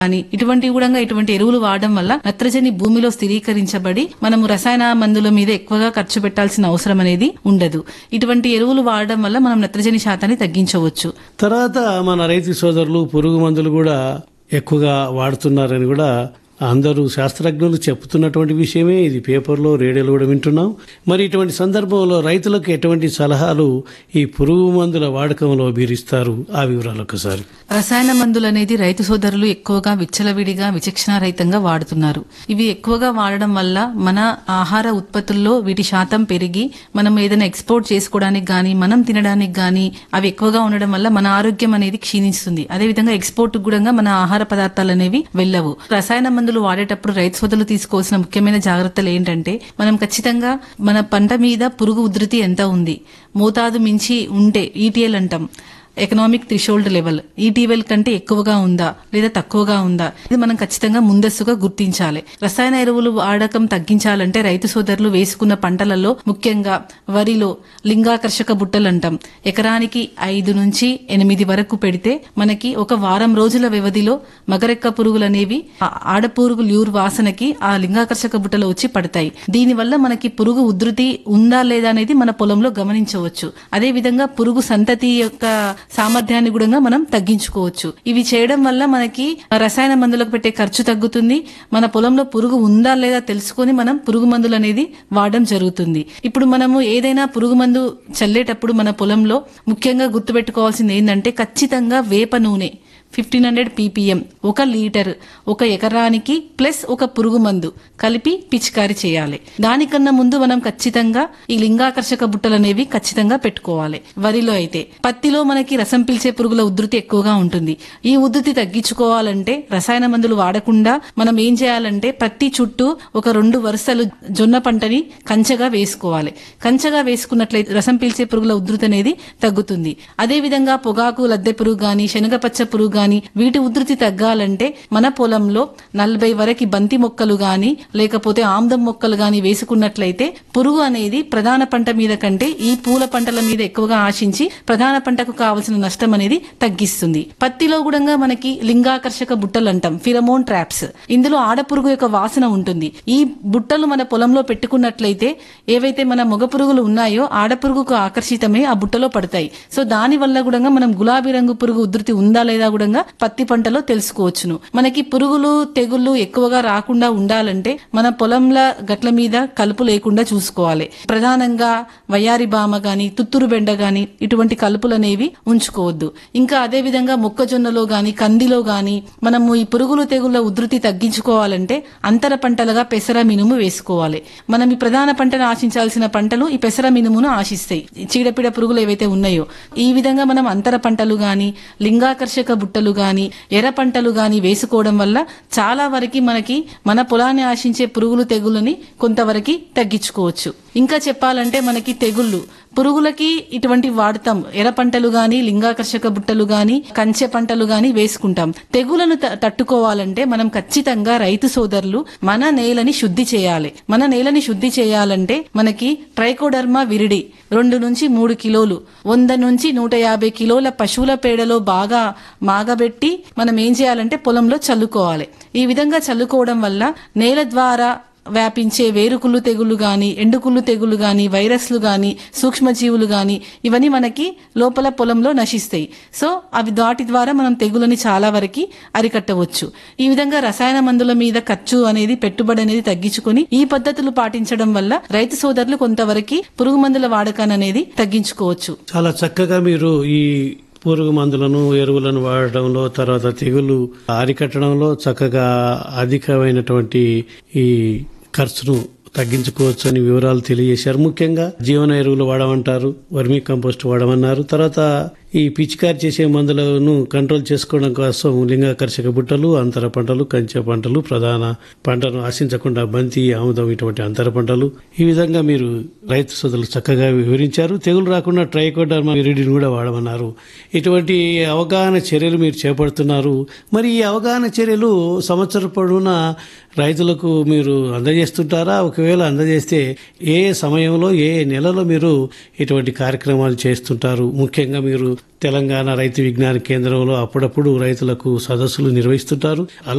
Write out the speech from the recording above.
కానీ ఇటువంటి కూడా ఇటువంటి ఎరువులు వాడడం వల్ల నత్రజని భూమిలో స్థిరీకరించబడి మనము రసాయన మందుల మీద ఎక్కువగా ఖర్చు పెట్టాల్సిన అవసరం అనేది ఉండదు ఇటువంటి ఎరువులు వాడడం వల్ల మనం నత్రజని శాతాన్ని తగ్గించవచ్చు తర్వాత మన రైతు సోదరులు పురుగు మందులు కూడా ఎక్కువగా వాడుతున్నారని కూడా అందరూ శాస్త్రజ్ఞులు చెప్తున్నటువంటి విషయమే ఇది పేపర్లో రేడియోలో కూడా వింటున్నాం మరి ఇటువంటి సందర్భంలో రైతులకు ఎటువంటి సలహాలు ఈ పురుగు మందుల వాడకంలో మీరు ఇస్తారు ఆ వివరాలు ఒకసారి రసాయన మందులు అనేది రైతు సోదరులు ఎక్కువగా విచ్చలవిడిగా విచక్షణారహితంగా వాడుతున్నారు ఇవి ఎక్కువగా వాడడం వల్ల మన ఆహార ఉత్పత్తుల్లో వీటి శాతం పెరిగి మనం ఏదైనా ఎక్స్పోర్ట్ చేసుకోవడానికి గానీ మనం తినడానికి గానీ అవి ఎక్కువగా ఉండడం వల్ల మన ఆరోగ్యం అనేది క్షీణిస్తుంది అదేవిధంగా ఎక్స్పోర్ట్ కూడా మన ఆహార పదార్థాలు అనేవి వెళ్ళవు రసాయన మందులు వాడేటప్పుడు రైతు సోదరులు తీసుకోవాల్సిన ముఖ్యమైన జాగ్రత్తలు ఏంటంటే మనం ఖచ్చితంగా మన పంట మీద పురుగు ఉధృతి ఎంత ఉంది మోతాదు మించి ఉంటే ఈటీఎల్ అంటాం ఎకనామిక్ థ్రిషోల్డ్ లెవెల్ ఈటీవెల్ కంటే ఎక్కువగా ఉందా లేదా తక్కువగా ఉందా ఇది మనం ఖచ్చితంగా ముందస్తుగా గుర్తించాలి రసాయన ఎరువులు వాడకం తగ్గించాలంటే రైతు సోదరులు వేసుకున్న పంటలలో ముఖ్యంగా వరిలో లింగాకర్షక బుట్టలు అంటాం ఎకరానికి ఐదు నుంచి ఎనిమిది వరకు పెడితే మనకి ఒక వారం రోజుల వ్యవధిలో మగరెక్క పురుగులు అనేవి ఆ ఆడపురుగు ల్యూర్ వాసనకి ఆ లింగాకర్షక బుట్టలో వచ్చి పడతాయి దీనివల్ల మనకి పురుగు ఉధృతి ఉందా లేదా అనేది మన పొలంలో గమనించవచ్చు అదే విధంగా పురుగు సంతతి యొక్క సామర్థ్యాన్ని కూడా మనం తగ్గించుకోవచ్చు ఇవి చేయడం వల్ల మనకి రసాయన మందులకు పెట్టే ఖర్చు తగ్గుతుంది మన పొలంలో పురుగు ఉందా లేదా తెలుసుకొని మనం పురుగు మందులు అనేది వాడడం జరుగుతుంది ఇప్పుడు మనము ఏదైనా పురుగు మందు చల్లేటప్పుడు మన పొలంలో ముఖ్యంగా గుర్తుపెట్టుకోవాల్సింది ఏంటంటే ఖచ్చితంగా వేప నూనె ఫిఫ్టీన్ హండ్రెడ్ పీపీఎం ఒక లీటర్ ఒక ఎకరానికి ప్లస్ ఒక పురుగు మందు కలిపి పిచికారి చేయాలి దానికన్నా ముందు మనం ఖచ్చితంగా ఈ లింగాకర్షక బుట్టలు అనేవి ఖచ్చితంగా పెట్టుకోవాలి వరిలో అయితే పత్తిలో మనకి రసం పీల్చే పురుగుల ఉధృతి ఎక్కువగా ఉంటుంది ఈ ఉధృతి తగ్గించుకోవాలంటే రసాయన మందులు వాడకుండా మనం ఏం చేయాలంటే పత్తి చుట్టూ ఒక రెండు వరుసలు జొన్న పంటని కంచగా వేసుకోవాలి కంచగా వేసుకున్నట్లయితే రసం పీల్చే పురుగుల ఉధృతి అనేది తగ్గుతుంది అదే విధంగా పొగాకు లద్దె పురుగు గాని శనగపచ్చ పురుగు గాని వీటి ఉధృతి తగ్గాలంటే మన పొలంలో నలభై వరకు బంతి మొక్కలు గాని లేకపోతే ఆమ్దం మొక్కలు గాని వేసుకున్నట్లయితే పురుగు అనేది ప్రధాన పంట మీద కంటే ఈ పూల పంటల మీద ఎక్కువగా ఆశించి ప్రధాన పంటకు కావలసిన నష్టం అనేది తగ్గిస్తుంది పత్తిలో కూడా మనకి లింగాకర్షక బుట్టలు అంటాం ఫిరమోన్ ట్రాప్స్ ఇందులో ఆడపురుగు యొక్క వాసన ఉంటుంది ఈ బుట్టలు మన పొలంలో పెట్టుకున్నట్లయితే ఏవైతే మన మగ పురుగులు ఉన్నాయో ఆడపురుగుకు ఆకర్షితమై ఆ బుట్టలో పడతాయి సో దాని వల్ల కూడా మనం గులాబీ రంగు పురుగు ఉధృతి ఉందా లేదా కూడా పత్తి పంటలో తెలుసుకోవచ్చును మనకి పురుగులు తెగుళ్ళు ఎక్కువగా రాకుండా ఉండాలంటే మన పొలంల గట్ల మీద కలుపు లేకుండా చూసుకోవాలి ప్రధానంగా వయారి బామ గాని తుత్తురు బెండ గాని ఇటువంటి కలుపులు అనేవి ఉంచుకోవద్దు ఇంకా అదే విధంగా మొక్కజొన్నలో గాని కందిలో గాని మనము ఈ పురుగులు తెగుళ్ళ ఉధృతి తగ్గించుకోవాలంటే అంతర పంటలుగా పెసర మినుము వేసుకోవాలి మనం ఈ ప్రధాన పంటను ఆశించాల్సిన పంటలు ఈ పెసర మినుమును ఆశిస్తాయి చీడపీడ పురుగులు ఏవైతే ఉన్నాయో ఈ విధంగా మనం అంతర పంటలు గాని లింగాకర్షక బుట్టలు గాని ఎర్ర పంటలు గాని వేసుకోవడం వల్ల చాలా వరకు మనకి మన పొలాన్ని ఆశించే పురుగులు తెగులని కొంతవరకు తగ్గించుకోవచ్చు ఇంకా చెప్పాలంటే మనకి తెగుళ్ళు పురుగులకి ఇటువంటి వాడతాం ఎర్ర పంటలు గాని లింగాకర్షక బుట్టలు గాని కంచె పంటలు గాని వేసుకుంటాం తెగులను త- తట్టుకోవాలంటే మనం ఖచ్చితంగా రైతు సోదరులు మన నేలని శుద్ధి చేయాలి మన నేలని శుద్ధి చేయాలంటే మనకి ట్రైకోడర్మా విరిడి రెండు నుంచి మూడు కిలోలు వంద నుంచి నూట యాభై కిలోల పశువుల పేడలో బాగా మాగబెట్టి మనం ఏం చేయాలంటే పొలంలో చల్లుకోవాలి ఈ విధంగా చల్లుకోవడం వల్ల నేల ద్వారా వ్యాపించే వేరుకుళ్ళు తెగులు గాని ఎండుకుళ్ళు తెగులు గాని వైరస్లు గాని సూక్ష్మజీవులు గాని ఇవన్నీ మనకి లోపల పొలంలో నశిస్తాయి సో అవి దాటి ద్వారా మనం తెగులని చాలా వరకు అరికట్టవచ్చు ఈ విధంగా రసాయన మందుల మీద ఖర్చు అనేది పెట్టుబడి అనేది తగ్గించుకొని ఈ పద్ధతులు పాటించడం వల్ల రైతు సోదరులు కొంతవరకు పురుగు మందుల వాడకాన్ని అనేది తగ్గించుకోవచ్చు చాలా చక్కగా మీరు ఈ పురుగు మందులను ఎరువులను వాడడంలో తర్వాత తెగులు అరికట్టడంలో చక్కగా అధికమైనటువంటి ఈ ఖర్చును తగ్గించుకోవచ్చు అని వివరాలు తెలియజేశారు ముఖ్యంగా జీవన ఎరువులు వాడమంటారు వర్మీ కంపోస్ట్ వాడమన్నారు తర్వాత ఈ పిచికారి చేసే మందులను కంట్రోల్ చేసుకోవడం కోసం లింగాకర్షక బుట్టలు అంతర పంటలు కంచె పంటలు ప్రధాన పంటను ఆశించకుండా బంతి ఆముదం ఇటువంటి అంతర పంటలు ఈ విధంగా మీరు రైతు సోదరులు చక్కగా వివరించారు తెగులు రాకుండా ట్రైకోడర్మా విరిడిని కూడా వాడమన్నారు ఇటువంటి అవగాహన చర్యలు మీరు చేపడుతున్నారు మరి ఈ అవగాహన చర్యలు సంవత్సర పొడవునా రైతులకు మీరు అందజేస్తుంటారా ఒకవేళ అందజేస్తే ఏ ఏ సమయంలో ఏ ఏ నెలలో మీరు ఇటువంటి కార్యక్రమాలు చేస్తుంటారు ముఖ్యంగా మీరు తెలంగాణ రైతు విజ్ఞాన కేంద్రంలో అప్పుడప్పుడు రైతులకు సదస్సులు నిర్వహిస్తుంటారు